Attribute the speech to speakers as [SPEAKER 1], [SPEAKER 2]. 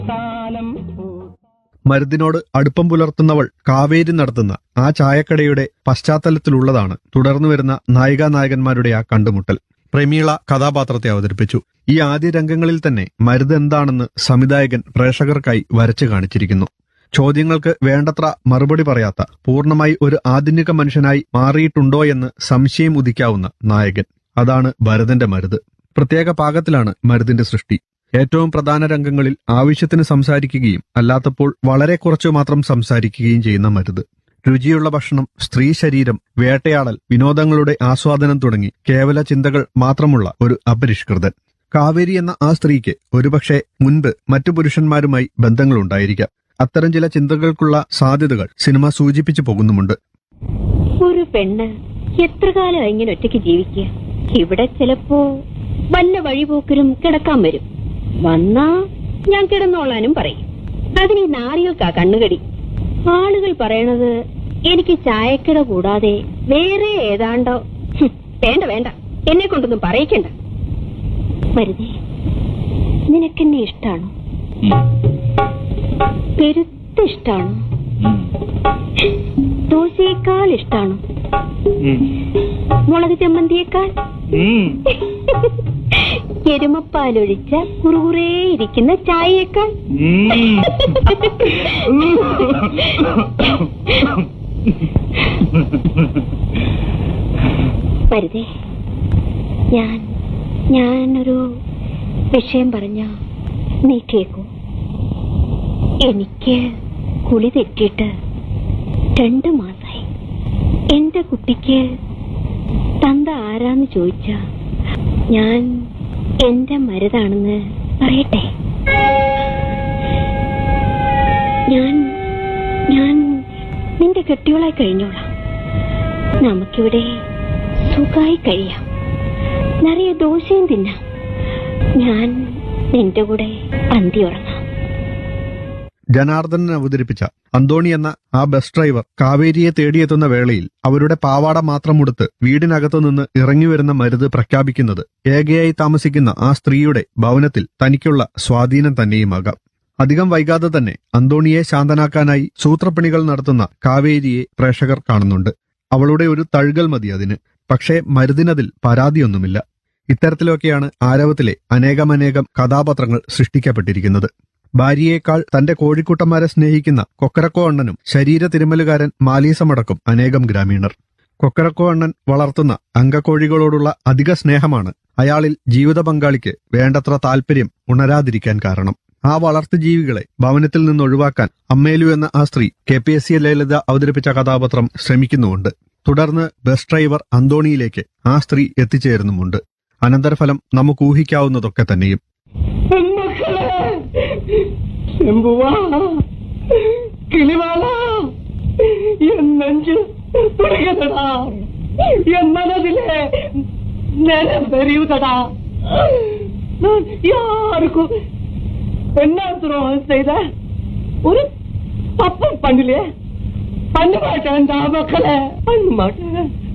[SPEAKER 1] മരുതിനോട് അടുപ്പം പുലർത്തുന്നവൾ കാവേരി നടത്തുന്ന ആ ചായക്കടയുടെ പശ്ചാത്തലത്തിലുള്ളതാണ് തുടർന്നു വരുന്ന നായികാ നായകന്മാരുടെ ആ കണ്ടുമുട്ടൽ പ്രമീള കഥാപാത്രത്തെ അവതരിപ്പിച്ചു ഈ ആദ്യ രംഗങ്ങളിൽ തന്നെ മരുത് എന്താണെന്ന് സംവിധായകൻ പ്രേക്ഷകർക്കായി വരച്ചു കാണിച്ചിരിക്കുന്നു ചോദ്യങ്ങൾക്ക് വേണ്ടത്ര മറുപടി പറയാത്ത പൂർണ്ണമായി ഒരു ആധുനിക മനുഷ്യനായി മാറിയിട്ടുണ്ടോ എന്ന് സംശയം ഉദിക്കാവുന്ന നായകൻ അതാണ് ഭരതന്റെ മരുത് പ്രത്യേക പാകത്തിലാണ് മരുതിന്റെ സൃഷ്ടി ഏറ്റവും പ്രധാന രംഗങ്ങളിൽ ആവശ്യത്തിന് സംസാരിക്കുകയും അല്ലാത്തപ്പോൾ വളരെ കുറച്ചു മാത്രം സംസാരിക്കുകയും ചെയ്യുന്ന മരുത് രുചിയുള്ള ഭക്ഷണം സ്ത്രീ ശരീരം വേട്ടയാടൽ വിനോദങ്ങളുടെ ആസ്വാദനം തുടങ്ങി കേവല ചിന്തകൾ മാത്രമുള്ള ഒരു അപരിഷ്കൃതൻ കാവേരി എന്ന ആ സ്ത്രീക്ക് ഒരുപക്ഷെ മുൻപ് മറ്റു പുരുഷന്മാരുമായി ബന്ധങ്ങളുണ്ടായിരിക്കാം അത്തരം ചില ചിന്തകൾക്കുള്ള സാധ്യതകൾ സിനിമ സൂചിപ്പിച്ചു പോകുന്നുമുണ്ട്
[SPEAKER 2] ഒരു പെണ്ണ് എത്ര കാലം ഇങ്ങനെ ഒറ്റയ്ക്ക് ജീവിക്കുക ഇവിടെ ചിലപ്പോ വല്ല വഴിപോക്കരും കിടക്കാൻ വരും വന്നാ ഞാൻ കിടന്നോളാനും പറയും അതിന് ഈ നാറികൾക്കാ കണ്ണുകടി ആളുകൾ പറയണത് എനിക്ക് ചായക്കട കൂടാതെ വേറെ ഏതാണ്ടോ ഹും, വേണ്ട വേണ്ട എന്നെ കൊണ്ടൊന്നും പറയിക്കണ്ട മരുതേ നിനക്കെന്നെ ഇഷ്ടാണോ പെരുത്ത ഇഷ്ടാണോ ദോശയേക്കാൾ ഇഷ്ടാണോ മുളക് ചമ്മന്തിയേക്കാൾ എരുമപ്പാലൊഴിച്ച കുറുകുറേ ഇരിക്കുന്ന ചായയേക്കാൾ മരുതേ ഞാൻ ഞാനൊരു വിഷയം പറഞ്ഞ നീ കേക്കൂ എനിക്ക് കുളി തെറ്റിയിട്ട് രണ്ടു മാസായി എന്റെ കുട്ടിക്ക് തന്ത ആരാന്ന് ചോദിച്ച ഞാൻ എന്റെ മരുതാണെന്ന് പറയട്ടെ ഞാൻ ഞാൻ നിന്റെ കെട്ടിയോളായി കഴിഞ്ഞോളാം നമുക്കിവിടെ സുഖമായി കഴിയാം നിറയെ ദോശയും തിന്നാം ഞാൻ നിന്റെ കൂടെ അന്തി ഉറങ്ങാം
[SPEAKER 1] ജനാർദ്ദനൻ അവതരിപ്പിച്ച അന്തോണി എന്ന ആ ബസ് ഡ്രൈവർ കാവേരിയെ തേടിയെത്തുന്ന വേളയിൽ അവരുടെ പാവാട മാത്രം ഉടുത്ത് വീടിനകത്തു നിന്ന് ഇറങ്ങിവരുന്ന മരുത് പ്രഖ്യാപിക്കുന്നത് ഏകയായി താമസിക്കുന്ന ആ സ്ത്രീയുടെ ഭവനത്തിൽ തനിക്കുള്ള സ്വാധീനം തന്നെയുമാകാം അധികം വൈകാതെ തന്നെ അന്തോണിയെ ശാന്തനാക്കാനായി സൂത്രപ്പണികൾ നടത്തുന്ന കാവേരിയെ പ്രേക്ഷകർ കാണുന്നുണ്ട് അവളുടെ ഒരു തഴുകൽ മതി അതിന് പക്ഷേ മരുതിനതിൽ പരാതിയൊന്നുമില്ല ഇത്തരത്തിലൊക്കെയാണ് ആരവത്തിലെ അനേകമനേകം കഥാപാത്രങ്ങൾ സൃഷ്ടിക്കപ്പെട്ടിരിക്കുന്നത് ഭാര്യയേക്കാൾ തന്റെ കോഴിക്കൂട്ടന്മാരെ സ്നേഹിക്കുന്ന കൊക്കരക്കോ അണ്ണനും ശരീര തിരുമലുകാരൻ മാലീസമടക്കം അനേകം ഗ്രാമീണർ കൊക്കരക്കോ അണ്ണൻ വളർത്തുന്ന അങ്കക്കോഴികളോടുള്ള അധിക സ്നേഹമാണ് അയാളിൽ ജീവിത പങ്കാളിക്ക് വേണ്ടത്ര താല്പര്യം ഉണരാതിരിക്കാൻ കാരണം ആ വളർത്തുജീവികളെ ഭവനത്തിൽ നിന്ന് ഒഴിവാക്കാൻ അമ്മേലു എന്ന ആ സ്ത്രീ K P S C Lalitha അവതരിപ്പിച്ച കഥാപാത്രം ശ്രമിക്കുന്നുമുണ്ട് തുടർന്ന് ബസ് ഡ്രൈവർ അന്തോണിയിലേക്ക് ആ സ്ത്രീ എത്തിച്ചേരുന്നുമുണ്ട് അനന്തരഫലം നമുക്ക് ഊഹിക്കാവുന്നതൊക്കെ തന്നെയും
[SPEAKER 3] മക്കളെ ശംഭുവാ കിളിവാള എന്നെഞ്ചു തുറകതടാ എന്നതിലെ നിരന്തരിയുതടാ நான் யாருக்கும் என்ன துரோகம் செய்த ஒரு தப்பு பண்ணலையே பண்ண மாட்டேன்டா மக்களே பண்ண மாட்டேன்